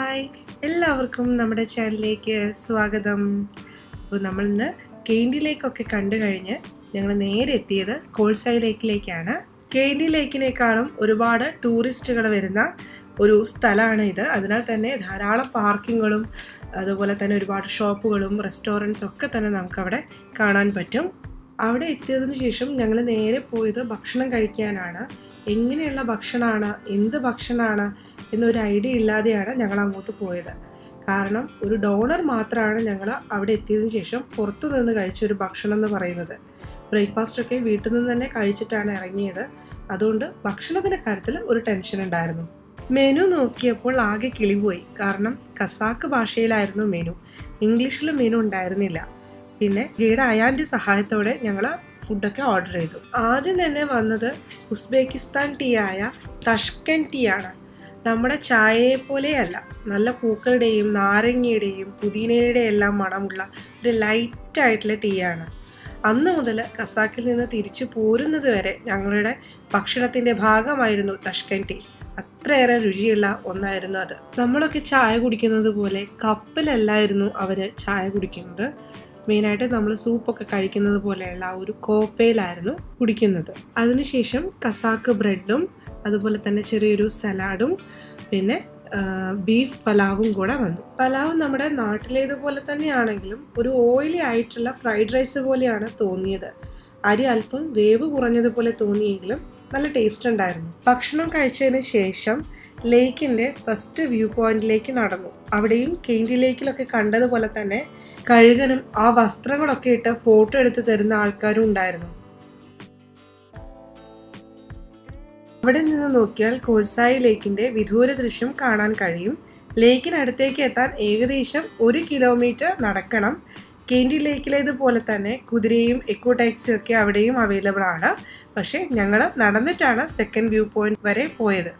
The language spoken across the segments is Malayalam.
ഹായ് എല്ലാവർക്കും നമ്മുടെ ചാനലിലേക്ക് സ്വാഗതം അപ്പോൾ നമ്മളിന്ന് കേൻഡി ലേക്കൊക്കെ കണ്ടു കഴിഞ്ഞ് ഞങ്ങൾ നേരെ എത്തിയത് കോൾസായി ലേക്കിലേക്കാണ് കേൻഡി ലേക്കിനേക്കാളും ഒരുപാട് ടൂറിസ്റ്റുകൾ വരുന്ന ഒരു സ്ഥലമാണ് ഇത് അതിനാൽ തന്നെ ധാരാളം പാർക്കിങ്ങുകളും അതുപോലെ തന്നെ ഒരുപാട് ഷോപ്പുകളും റെസ്റ്റോറൻറ്റ്സ് ഒക്കെ തന്നെ നമുക്കവിടെ കാണാൻ പറ്റും അവിടെ എത്തിയതിന് ശേഷം ഞങ്ങൾ നേരെ പോയത് ഭക്ഷണം കഴിക്കാനാണ് എങ്ങനെയുള്ള ഭക്ഷണമാണ് എന്ത് ഭക്ഷണമാണ് എന്നൊരു ഐഡിയ ഇല്ലാതെയാണ് ഞങ്ങൾ അങ്ങോട്ട് പോയത് കാരണം ഒരു ഡോണർ മാത്രമാണ് ഞങ്ങൾ അവിടെ എത്തിയതിനു ശേഷം പുറത്തു നിന്ന് കഴിച്ച ഒരു ഭക്ഷണം എന്ന് പറയുന്നത് ബ്രേക്ക്ഫാസ്റ്റ് ഒക്കെ വീട്ടിൽ നിന്ന് തന്നെ കഴിച്ചിട്ടാണ് ഇറങ്ങിയത് അതുകൊണ്ട് ഭക്ഷണത്തിൻ്റെ കാര്യത്തിൽ ഒരു ടെൻഷൻ ഉണ്ടായിരുന്നു മെനു നോക്കിയപ്പോൾ ആകെ കിളിപോയി കാരണം കസാക്ക് ഭാഷയിലായിരുന്നു മെനു ഇംഗ്ലീഷിൽ മെനു ഉണ്ടായിരുന്നില്ല പിന്നെ ഗൈഡ് അയാൻ്റെ സഹായത്തോടെ ഞങ്ങൾ ഫുഡൊക്കെ ഓർഡർ ചെയ്തു ആദ്യം തന്നെ വന്നത് ഉസ്ബെക്കിസ്ഥാൻ ടീ ആയ തഷ്കൻ ടീ ആണ് നമ്മുടെ ചായയെ പോലെയല്ല നല്ല പൂക്കളുടെയും നാരങ്ങയുടെയും പുതിനയുടെ എല്ലാം മണമുള്ള ഒരു ലൈറ്റ് ആയിട്ടുള്ള ടീ ആണ് അന്ന് മുതൽ കസാക്കിൽ നിന്ന് തിരിച്ചു പോരുന്നത് വരെ ഞങ്ങളുടെ ഭക്ഷണത്തിൻ്റെ ഭാഗമായിരുന്നു തഷ്കൻ ടീ അത്രയേറെ രുചിയുള്ള ഒന്നായിരുന്നു അത് നമ്മളൊക്കെ ചായ കുടിക്കുന്നത് പോലെ കപ്പിലല്ലായിരുന്നു അവർ ചായ കുടിക്കുന്നത് മെയിനായിട്ട് നമ്മൾ സൂപ്പൊക്കെ കഴിക്കുന്നത് പോലെയുള്ള ആ ഒരു കോപ്പയിലായിരുന്നു കുടിക്കുന്നത് അതിനുശേഷം കസാക്ക് ബ്രെഡും അതുപോലെ തന്നെ ചെറിയൊരു സലാഡും പിന്നെ ബീഫ് പലാവും കൂടെ വന്നു പലാവ് നമ്മുടെ നാട്ടിലേതുപോലെ തന്നെയാണെങ്കിലും ഒരു ഓയിലി ആയിട്ടുള്ള ഫ്രൈഡ് റൈസ് പോലെയാണ് തോന്നിയത് അരി അല്പം വേവ് കുറഞ്ഞതുപോലെ തോന്നിയെങ്കിലും നല്ല ടേസ്റ്റ് ഉണ്ടായിരുന്നു ഭക്ഷണം കഴിച്ചതിന് ശേഷം ലേക്കിൻ്റെ ഫസ്റ്റ് വ്യൂ പോയിന്റിലേക്ക് നടന്നു അവിടെയും കെയിൻറ്റി ലേക്കിലൊക്കെ കണ്ടതുപോലെ തന്നെ കഴുകനും ആ വസ്ത്രങ്ങളൊക്കെ ഇട്ട് ഫോട്ടോ എടുത്ത് തരുന്ന ആൾക്കാരും ഉണ്ടായിരുന്നു അവിടെ നിന്ന് നോക്കിയാൽ കോഴ്സായി ലേക്കിന്റെ വിദൂര ദൃശ്യം കാണാൻ കഴിയും ലേക്കിനടുത്തേക്ക് എത്താൻ ഏകദേശം ഒരു കിലോമീറ്റർ നടക്കണം കേൻഡി ലേക്കിലേതുപോലെ തന്നെ കുതിരയും എക്കോ ടാക്സിയും ഒക്കെ അവിടെയും അവൈലബിൾ ആണ് പക്ഷേ ഞങ്ങൾ നടന്നിട്ടാണ് സെക്കൻഡ് വ്യൂ പോയിന്റ് വരെ പോയത്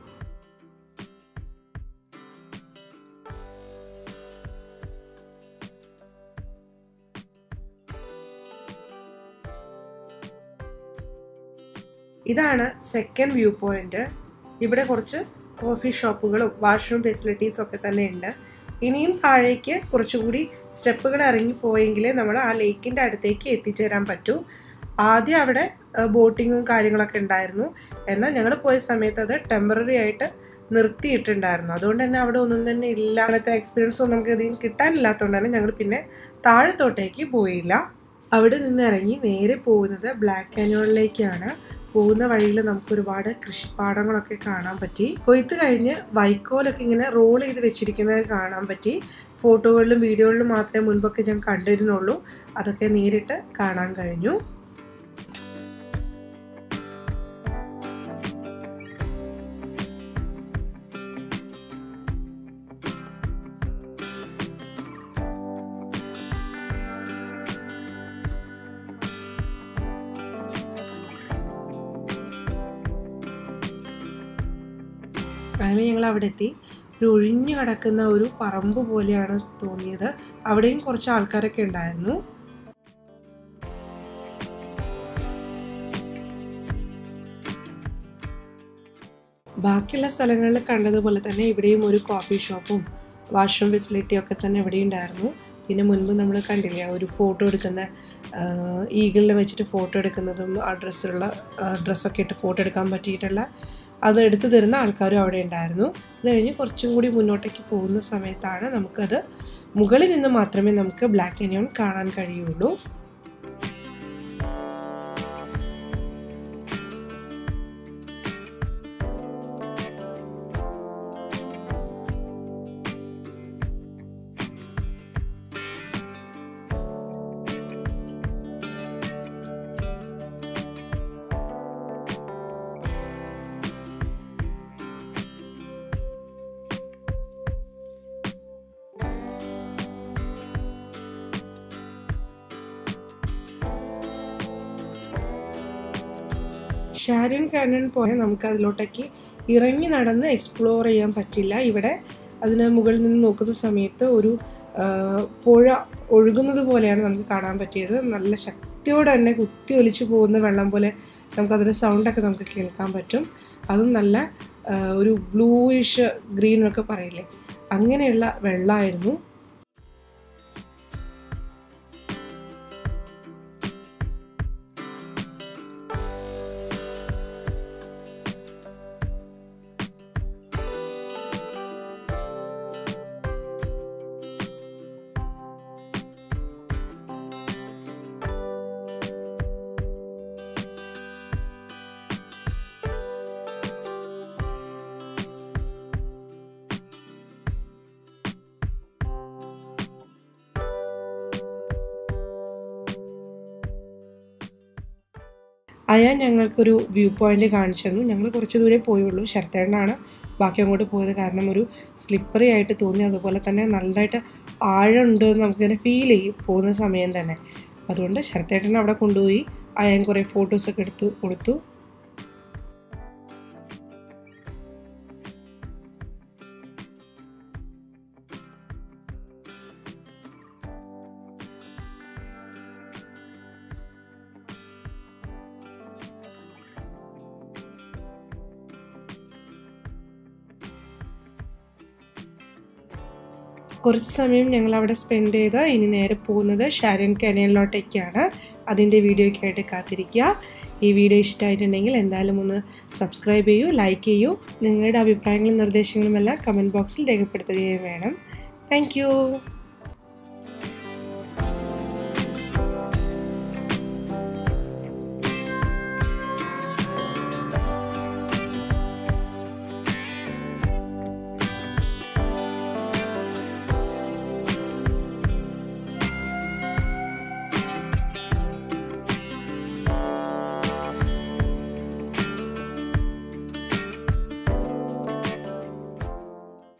ഇതാണ് സെക്കൻഡ് വ്യൂ പോയിന്റ് ഇവിടെ കുറച്ച് കോഫി ഷോപ്പുകളും വാഷ്റൂം ഫെസിലിറ്റീസും ഒക്കെ തന്നെ ഉണ്ട് ഇനിയും താഴേക്ക് കുറച്ചുകൂടി സ്റ്റെപ്പുകൾ ഇറങ്ങി പോയെങ്കിലേ നമ്മൾ ആ ലേക്കിൻ്റെ അടുത്തേക്ക് എത്തിച്ചേരാൻ പറ്റൂ ആദ്യം അവിടെ ബോട്ടിങ്ങും കാര്യങ്ങളൊക്കെ ഉണ്ടായിരുന്നു എന്നാൽ ഞങ്ങൾ പോയ സമയത്ത് അത് ടെമ്പററി ആയിട്ട് നിർത്തിയിട്ടുണ്ടായിരുന്നു അതുകൊണ്ട് തന്നെ അവിടെ ഒന്നും തന്നെ ഇല്ല അങ്ങനത്തെ എക്സ്പീരിയൻസ് ഒന്നും നമുക്ക് അധികം കിട്ടാനില്ലാത്തതുകൊണ്ട് തന്നെ ഞങ്ങൾ പിന്നെ താഴത്തോട്ടേക്ക് പോയില്ല അവിടെ നിന്ന് ഇറങ്ങി നേരെ പോകുന്നത് ബ്ലാക്ക് കാനോണിലേക്കാണ് പോകുന്ന വഴിയിൽ നമുക്ക് ഒരുപാട് കൃഷിപ്പാടങ്ങളൊക്കെ കാണാൻ പറ്റി കൊയ്ത്ത് കഴിഞ്ഞ് വൈക്കോലൊക്കെ ഇങ്ങനെ റോൾ ചെയ്ത് വെച്ചിരിക്കുന്നത് കാണാൻ പറ്റി ഫോട്ടോകളിലും വീഡിയോകളിലും മാത്രമേ മുൻപൊക്കെ ഞാൻ കണ്ടിരുന്നുള്ളൂ അതൊക്കെ നേരിട്ട് കാണാൻ കഴിഞ്ഞു അങ്ങനെ ഞങ്ങൾ അവിടെ എത്തി ഒരു ഒഴിഞ്ഞു കിടക്കുന്ന ഒരു പറമ്പ് പോലെയാണ് തോന്നിയത് അവിടെയും കുറച്ച് ആൾക്കാരൊക്കെ ഉണ്ടായിരുന്നു ബാക്കിയുള്ള സ്ഥലങ്ങളിൽ കണ്ടതുപോലെ തന്നെ ഇവിടെയും ഒരു കോഫി ഷോപ്പും വാഷ്റൂം ഫെസിലിറ്റിയും ഒക്കെ തന്നെ ഇവിടെ ഉണ്ടായിരുന്നു പിന്നെ മുൻപ് നമ്മൾ കണ്ടില്ലേ ഒരു ഫോട്ടോ എടുക്കുന്ന ഈഗിളിൽ വെച്ചിട്ട് ഫോട്ടോ എടുക്കുന്നതും ആ ഡ്രസ്സിലുള്ള ഡ്രസ്സൊക്കെ ഇട്ട് ഫോട്ടോ എടുക്കാൻ പറ്റിയിട്ടുള്ള അത് എടുത്തു തരുന്ന ആൾക്കാരും അവിടെ ഉണ്ടായിരുന്നു അത് കഴിഞ്ഞ് കുറച്ചും കൂടി മുന്നോട്ടേക്ക് പോകുന്ന സമയത്താണ് നമുക്കത് മുകളിൽ നിന്ന് മാത്രമേ നമുക്ക് ബ്ലാക്ക് എനിയോൺ കാണാൻ കഴിയുള്ളൂ ഷാരിൻ കാനൺ പോയാൽ നമുക്ക് അതിലോട്ടേക്ക് ഇറങ്ങി നടന്ന് എക്സ്പ്ലോർ ചെയ്യാൻ പറ്റില്ല ഇവിടെ അതിന് മുകളിൽ നിന്ന് നോക്കുന്ന സമയത്ത് ഒരു പുഴ ഒഴുകുന്നത് പോലെയാണ് നമുക്ക് കാണാൻ പറ്റിയത് നല്ല ശക്തിയോടെ തന്നെ കുത്തി ഒലിച്ചു പോകുന്ന വെള്ളം പോലെ നമുക്കതിൻ്റെ സൗണ്ടൊക്കെ നമുക്ക് കേൾക്കാൻ പറ്റും അതും നല്ല ഒരു ബ്ലൂയിഷ് ഗ്രീൻ എന്നൊക്കെ പറയില്ലേ അങ്ങനെയുള്ള വെള്ളമായിരുന്നു അയാൻ ഞങ്ങൾക്കൊരു വ്യൂ പോയിന്റ് കാണിച്ചു തന്നു ഞങ്ങൾ കുറച്ച് ദൂരെ പോയുള്ളൂ ശരത്തേണ്ണാണ് ബാക്കി അങ്ങോട്ട് പോയത് കാരണം ഒരു സ്ലിപ്പറി ആയിട്ട് തോന്നി അതുപോലെ തന്നെ നല്ലതായിട്ട് ആഴമുണ്ട് എന്ന് നമുക്കിങ്ങനെ ഫീൽ ചെയ്യും പോകുന്ന സമയം തന്നെ അതുകൊണ്ട് ശരത്തേട്ടൻ അവിടെ കൊണ്ടുപോയി അയാൻ കുറേ ഫോട്ടോസൊക്കെ എടുത്തു കൊടുത്തു കുറച്ച് സമയം ഞങ്ങൾ അവിടെ സ്പെൻഡ് ചെയ്ത് ഇനി നേരെ പോകുന്നത് ഷാരൻ കനലിലോട്ടേക്കാണ് അതിൻ്റെ വീഡിയോയ്ക്കായിട്ട് കാത്തിരിക്കുക ഈ വീഡിയോ ഇഷ്ടമായിട്ടുണ്ടെങ്കിൽ എന്തായാലും ഒന്ന് സബ്സ്ക്രൈബ് ചെയ്യൂ ലൈക്ക് ചെയ്യൂ നിങ്ങളുടെ അഭിപ്രായങ്ങളും നിർദ്ദേശങ്ങളും എല്ലാം കമൻറ്റ് ബോക്സിൽ രേഖപ്പെടുത്തുകയും വേണം താങ്ക്